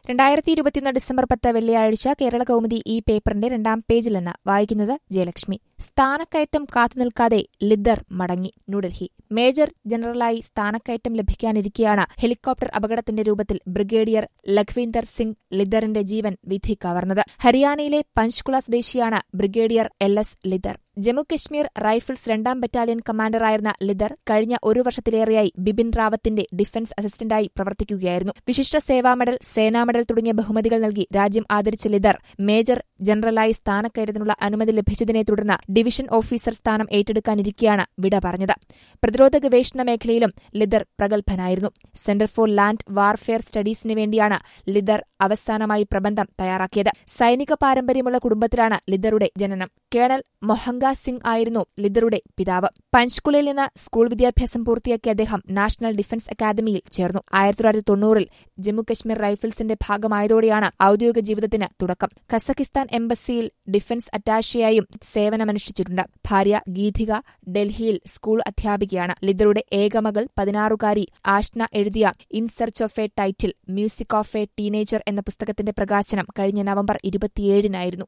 രണ്ടായിരത്തി ഇരുപത്തിയൊന്ന് ഡിസംബർ പത്ത് വെള്ളിയാഴ്ച കേരള കൗമുദി ഈ പേപ്പറിന്റെ രണ്ടാം പേജിൽ നിന്ന് വായിക്കുന്നത് ജയലക്ഷ്മി സ്ഥാനക്കയറ്റം കാത്തുനിൽക്കാതെ ലിദ്ദർ മടങ്ങി ന്യൂഡൽഹി മേജർ ജനറലായി സ്ഥാനക്കയറ്റം ലഭിക്കാനിരിക്കെയാണ് ഹെലികോപ്റ്റർ അപകടത്തിന്റെ രൂപത്തിൽ ബ്രിഗേഡിയർ ലഖ്വീന്ദർ സിംഗ് ലിദ്ദറിന്റെ ജീവൻ വിധി കവർന്നത് ഹരിയാനയിലെ പഞ്ച്കുള സ്വദേശിയാണ് brigadier L S ലിദ്ദർ Jammu Kashmir rifles രണ്ടാം ബറ്റാലിയൻ കമാൻഡറായിരുന്ന ലിദർ കഴിഞ്ഞ ഒരു വർഷത്തിലേറെയായി ബിപിൻ റാവത്തിന്റെ ഡിഫൻസ് അസിസ്റ്റന്റായി പ്രവർത്തിക്കുകയായിരുന്നു വിശിഷ്ട സേവാ മെഡൽ സേനാ മെഡൽ തുടങ്ങിയ ബഹുമതികൾ നൽകി രാജ്യം ആദരിച്ച ലിദർ മേജർ ജനറലായി സ്ഥാനക്കയറ്റത്തിനുള്ള അനുമതി ലഭിച്ചതിനെ തുടർന്ന് ഡിവിഷൻ ഓഫീസർ സ്ഥാനം ഏറ്റെടുക്കാനിരിക്കെയാണ് വിട പറഞ്ഞത് പ്രതിരോധ ഗവേഷണ മേഖലയിലും ലിദർ പ്രഗത്ഭനായിരുന്നു സെന്റർ ഫോർ ലാൻഡ് വാർഫെയർ സ്റ്റഡീസിന് വേണ്ടിയാണ് ലിദർ അവസാനമായി പ്രബന്ധം തയ്യാറാക്കിയത് സൈനിക പാരമ്പര്യമുള്ള കുടുംബത്തിലാണ് ലിദറുടെ ജനനം കേണൽ മൊഹങ്ക സിംഗ് ആയിരുന്നു ലിദറുടെ പിതാവ് പഞ്ച്കുളയിൽ നിന്ന് സ്കൂൾ വിദ്യാഭ്യാസം പൂർത്തിയാക്കിയ അദ്ദേഹം നാഷണൽ ഡിഫൻസ് അക്കാദമിയിൽ ചേർന്നു ആയിരത്തി തൊള്ളായിരത്തി തൊണ്ണൂറിൽ ജമ്മുകശ്മീർ റൈഫിൾസിന്റെ ഭാഗമായതോടെയാണ് ഔദ്യോഗിക ജീവിതത്തിന് തുടക്കം കസക്കിസ്ഥാൻ എംബസിയിൽ ഡിഫൻസ് അറ്റാഷയായും സേവനമനുഷ്ഠിച്ചിട്ടുണ്ട് ഭാര്യ ഗീതിക ഡൽഹിയിൽ സ്കൂൾ അധ്യാപികയാണ് ലിദറുടെ ഏകമകൾ പതിനാറുകാരി ആഷ്ന എഴുതിയ in search of a title music of a teenager എന്ന പുസ്തകത്തിന്റെ പ്രകാശനം കഴിഞ്ഞ നവംബർ ഇരുപത്തിയേഴിനായിരുന്നു